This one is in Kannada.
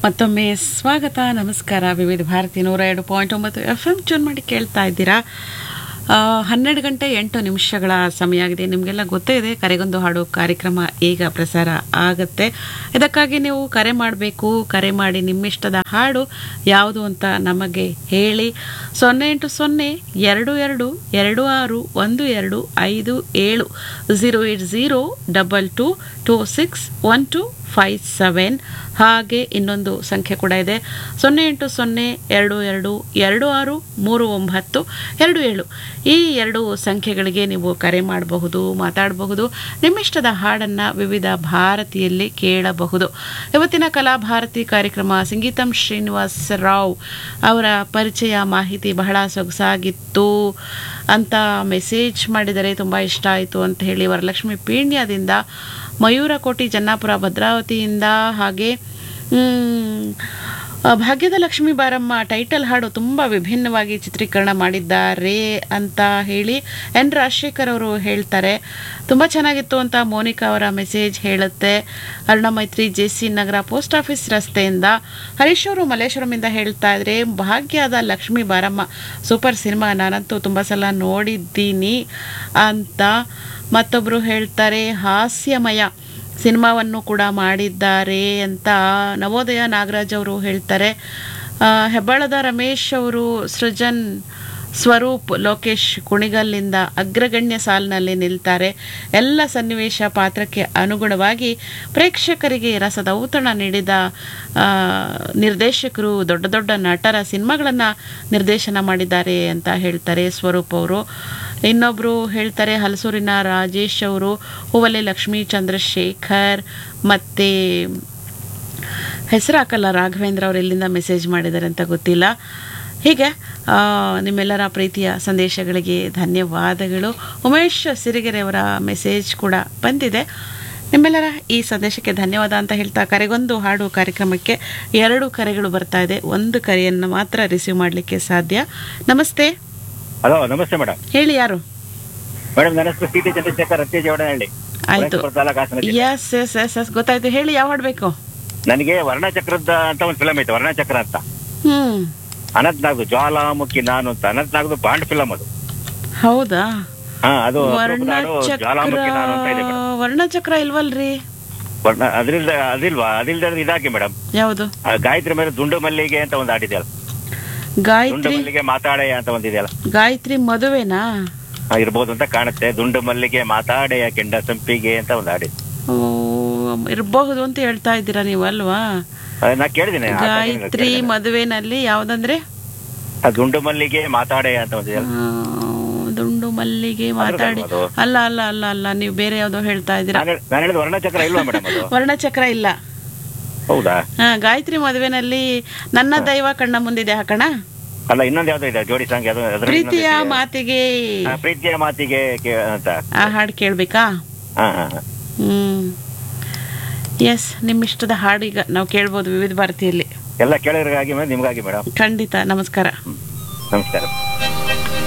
ಮತ್ತೊಮ್ಮೆ ಸ್ವಾಗತ ನಮಸ್ಕಾರ ವಿವಿಧ ಭಾರತಿ ನೂರ ಎರಡು ಪಾಯಿಂಟ್ ಒಂಬತ್ತು ಎಫ್ ಎಂ ಚೂನ್ ಮಾಡಿ ಕೇಳ್ತಾ ಇದ್ದೀರಾ ಆ, ಹನ್ನೆರಡು ಗಂಟೆ ಎಂಟು ನಿಮಿಷಗಳ ಸಮಯ ಆಗಿದೆ ನಿಮಗೆಲ್ಲ ಗೊತ್ತೇ ಇದೆ ಕರೆಗೊಂದು ಹಾಡು ಕಾರ್ಯಕ್ರಮ ಈಗ ಪ್ರಸಾರ ಆಗುತ್ತೆ ಇದಕ್ಕಾಗಿ ನೀವು ಕರೆ ಮಾಡಬೇಕು ಕರೆ ಮಾಡಿ ನಿಮ್ಮಿಷ್ಟದ ಹಾಡು ಯಾವುದು ಅಂತ ನಮಗೆ ಹೇಳಿ ಸೊನ್ನೆ ಎಂಟು ಸೊನ್ನೆ ಎರಡು ಎರಡು ಎರಡು ಆರು ಒಂದು ಎರಡು ಐದು ಏಳು zero eight zero double two two six one two five seven ಹಾಗೆ ಇನ್ನೊಂದು ಸಂಖ್ಯೆ ಕೂಡ ಇದೆ ಸೊನ್ನೆ ಎಂಟು ಸೊನ್ನೆ ಎರಡು ಎರಡು ಎರಡು ಆರು ಮೂರು ಒಂಬತ್ತು ಎರಡು ಏಳು ಈ ಎರಡು ಸಂಖ್ಯೆಗಳಿಗೆ ನೀವು ಕರೆ ಮಾಡಬಹುದು ಮಾತಾಡಬಹುದು ನಿಮ್ಮಿಷ್ಟದ ಹಾಡನ್ನು ವಿವಿಧ ಭಾರತಿಯಲ್ಲಿ ಕೇಳಬಹುದು ಇವತ್ತಿನ ಕಲಾಭಾರತಿ ಕಾರ್ಯಕ್ರಮ ಸಂಗೀತಂ ಶ್ರೀನಿವಾಸ್ ರಾವ್ ಅವರ ಪರಿಚಯ ಮಾಹಿತಿ ಬಹಳ ಸೊಗಸಾಗಿತ್ತು ಅಂತ ಮೆಸೇಜ್ ಮಾಡಿದರೆ ತುಂಬ ಇಷ್ಟ ಆಯಿತು ಅಂತ ಹೇಳಿ ವರಲಕ್ಷ್ಮಿ ಪೀಣ್ಯದಿಂದ ಮಯೂರಕೋಟಿ ಜನ್ನಾಪುರ ಭದ್ರಾವತಿಯಿಂದ ಹಾಗೆ ಮ್, ಆ, ಭಾಗ್ಯದ ಲಕ್ಷ್ಮೀ ಬಾರಮ್ಮ ಟೈಟಲ್ ಹಾಡು ತುಂಬ ವಿಭಿನ್ನವಾಗಿ ಚಿತ್ರೀಕರಣ ಮಾಡಿದ್ದಾರೆ ಅಂತ ಹೇಳಿ ಎನ್ ರಾಜಶೇಖರ್ ಅವರು ಹೇಳ್ತಾರೆ ತುಂಬ ಚೆನ್ನಾಗಿತ್ತು ಅಂತ ಮೋನಿಕಾ ಅವರ ಮೆಸೇಜ್ ಹೇಳುತ್ತೆ Aruna Maitri J C Nagar post office ರಸ್ತೆಯಿಂದ ಹರೀಶ್ ಅವರು ಮಲ್ಲೇಶ್ವರಮಿಂದ ಹೇಳ್ತಾ ಇದ್ರೆ ಭಾಗ್ಯದ ಲಕ್ಷ್ಮೀ ಬಾರಮ್ಮ ಸೂಪರ್ ಸಿನಿಮಾ ನಾನಂತೂ ತುಂಬ ಸಲ ನೋಡಿದ್ದೀನಿ ಅಂತ ಮತ್ತೊಬ್ಬರು ಹೇಳ್ತಾರೆ ಹಾಸ್ಯಮಯ ಸಿನಿಮಾವನ್ನು ಕೂಡ ಮಾಡಿದ್ದಾರೆ ಅಂತ ನವೋದಯ ನಾಗರಾಜ್ ಅವರು ಹೇಳ್ತಾರೆ ಆ, ಹೆಬ್ಬಾಳದ ರಮೇಶ್ ಅವರು ಸೃಜನ್ ಸ್ವರೂಪ್ ಲೋಕೇಶ್ ಕುಣಿಗಲ್ನಿಂದ ಅಗ್ರಗಣ್ಯ ಸಾಲಿನಲ್ಲಿ ನಿಲ್ತಾರೆ ಎಲ್ಲ ಸನ್ನಿವೇಶ ಪಾತ್ರಕ್ಕೆ ಅನುಗುಣವಾಗಿ ಪ್ರೇಕ್ಷಕರಿಗೆ ರಸದ ಔತಣ ನೀಡಿದ ಆ, ನಿರ್ದೇಶಕರು ದೊಡ್ಡ ದೊಡ್ಡ ನಟರ ಸಿನಿಮಾಗಳನ್ನು ನಿರ್ದೇಶನ ಮಾಡಿದ್ದಾರೆ ಅಂತ ಹೇಳ್ತಾರೆ ಸ್ವರೂಪ್ ಅವರು ಇನ್ನೊಬ್ಬರು ಹೇಳ್ತಾರೆ ಹಲಸೂರಿನ ರಾಜೇಶ್ ಅವರು ಹೂವಲೆ ಲಕ್ಷ್ಮೀ ಚಂದ್ರಶೇಖರ್ ಮತ್ತು ಹೆಸರು ಹಾಕಲ್ಲ ರಾಘವೇಂದ್ರ ಅವರು ಎಲ್ಲಿಂದ ಮೆಸೇಜ್ ಮಾಡಿದ್ದಾರೆ ಅಂತ ಗೊತ್ತಿಲ್ಲ ಹೀಗೆ ಆ, ನಿಮ್ಮೆಲ್ಲರ ಪ್ರೀತಿಯ ಸಂದೇಶಗಳಿಗೆ ಧನ್ಯವಾದಗಳು ಉಮೇಶ್ ಸಿರಿಗೆರೆ ಅವರ ಮೆಸೇಜ್ ಕೂಡ ಬಂದಿದೆ ನಿಮ್ಮೆಲ್ಲರ ಈ ಸಂದೇಶಕ್ಕೆ ಧನ್ಯವಾದ ಅಂತ ಹೇಳ್ತಾ ಕರೆಗೊಂದು ಹಾಡು ಕಾರ್ಯಕ್ರಮಕ್ಕೆ ಎರಡು ಕರೆಗಳು ಬರ್ತಾ ಇದೆ ಒಂದು ಕರೆಯನ್ನು ಮಾತ್ರ ರಿಸೀವ್ ಮಾಡಲಿಕ್ಕೆ ಸಾಧ್ಯ ನಮಸ್ತೆ ಹಲೋ ನಮಸ್ತೆ ಮೇಡಮ್ ಹೇಳಿ ಯಾರು ಮೇಡಮ್ ನನ್ನ ಹೆಸರು ಸಿ ಟಿ ಚಂದ್ರಶೇಖರ್ ಅತ್ತಿ ಜೋಡನಹಳ್ಳಿ ಆಯ್ತು ವೈದ್ಯಪುರ ತಾಲೂಕು ಹಾಸನ ಜಿಲ್ಲೆ. ಎಸ್ ಎಸ್ ಎಸ್ ಎಸ್ ಗೊತ್ತಾಯ್ತು ಹೇಳಿ ಯಾವ ಹಾಡು ಬೇಕು ನನಗೆ ವರ್ಣಚಕ್ರದ ಅಂತ ಒಂದು ಫಿಲಮ್ ಐತೆ ವರ್ಣಚಕ್ರ ಅಂತ ಹ್ಮ್ ಅನಂತ್ ನಾಗ್ದು ಜ್ವಾಲಾಮುಖಿ ನಾನು ಅಂತ ಅನಂತ್ ನಾಗ್ದು ಬಾಂಡ್ ಫಿಲಮ್ ಅದು ಹೌದಾ ಹಾ ಅದು ಅಪರೂಪದ ಹಾಡು, ವರ್ಣಚಕ್ರ ಜ್ವಾಲಾಮುಖಿ ನಾನು ಅಂತ ಇದೆ ಮೇಡಮ್ ವರ್ಣಚಕ್ರ ಇಲ್ವಲ್ರಿ ವರ್ಣ ಅದ್ರಿಲ್ದ ಅದಿಲ್ವಾ ಅದಿಲ್ದ ಇದಾಕಿ ಮೇಡಮ್ ಯಾವುದು ಗಾಯತ್ರಿ ಮೇಲೆ ದುಂಡು ಮಲ್ಲಿಗೆ ಅಂತ ಒಂದು ಹಾಡಿದೆಯಲ್ಲ ದುಂಡು ಗಾಯತ್ರಿ ಮಲ್ಲಿಗೆ ಮಾತಾಡೆಯ ಅಂತ ಒಂದಿದೆಯಲ್ಲ ಗಾಯತ್ರಿ ಮದುವೆನಾ ಆ, ಇರ್ಬೋದು ಅಂತ ಕಾಣುತ್ತೆ ದುಂಡು ಮಲ್ಲಿಗೆ ಮಾತಾಡೆಯ ಕೆಂಡ ಸಂಪಿಗೆ ಅಂತ ಒಂದು ಹಾಡಿದೆ ಓ, ಇರಬಹುದು ಅಂತ ಹೇಳ್ತಾ ಇದ್ದೀರಾ ನೀವು ಅಲ್ವಾ ಅದ್ ನಾ ಕೇಳಿದ್ದೀನಿ ಆ ಸಾಂಗ್ ನ ಗಾಯತ್ರಿ ಕೇಳಿದ್ದೀನಿ. ಮದುವೆನಲ್ಲಿ ಯಾವ್ದಂದ್ರೆ ಆ ದುಂಡು ಮಲ್ಲಿಗೆ ಮಾತಾಡೆಯ ಅಂತ ಒಂದಿದೆಯಲ್ಲ ಆ, ದುಂಡು ಮಲ್ಲಿಗೆ ಮಾತಾಡಿ ಅದು? ಅಲ್ಲ ಅಲ್ಲ ಅಲ್ಲ ಅಲ್ಲ ನೀವು ಬೇರೆ ಯಾವ್ದೋ ಹೇಳ್ತಾ ಇದ್ದೀರಾ ನಾನು ನಾನು ಹೇಳಿದ ವರ್ಣಚಕ್ರ ಇಲ್ವಾ ಮೇಡಮ್ ಅದು ವರ್ಣಚಕ್ರ ಇಲ್ಲ ಹೌದಾ ಹಾ ಗಾಯತ್ರಿ ಮದುವೆನಲ್ಲಿ ನನ್ನ ದೈವ ಕಣ್ಣ ಮುಂದಿದೆ ಹಾಕಣ ಅಲ್ಲ ಇನ್ನೊಂದು ಯಾವ್ದೋ ಇದೆ ಜೋಡಿ ಸಾಂಗ್ ಯಾವ್ದೋ ಅದ್ರಲ್ಲಿ ಪ್ರೀತಿಯ ಇನ್ನೊಂದು ಇದೆ. ಮಾತಿಗೆ ಆ, ಪ್ರೀತಿಯ ಮಾತಿಗೆ ಕೇ- ಅಂತ ಆ ಹಾಡು ಕೇಳ್ಬೇಕಾ ಹಾ ಹಾ ಹಾ. ಹ್ಮ್ ಎಸ್ ನಿಮ್ಮಿಷ್ಟದ ಹಾಡು ಈಗ ನಾವು ಕೇಳ್ಬೋದು ವಿವಿಧ ಭಾರತಿಯಲ್ಲಿ ಎಲ್ಲ ಕೇಳೋರಿಗಾಗಿ ಮೇಡಮ್ ನಿಮ್ಗಾಗಿ ಮೇಡಮ್ ಖಂಡಿತ ನಮಸ್ಕಾರ ನಮಸ್ಕಾರ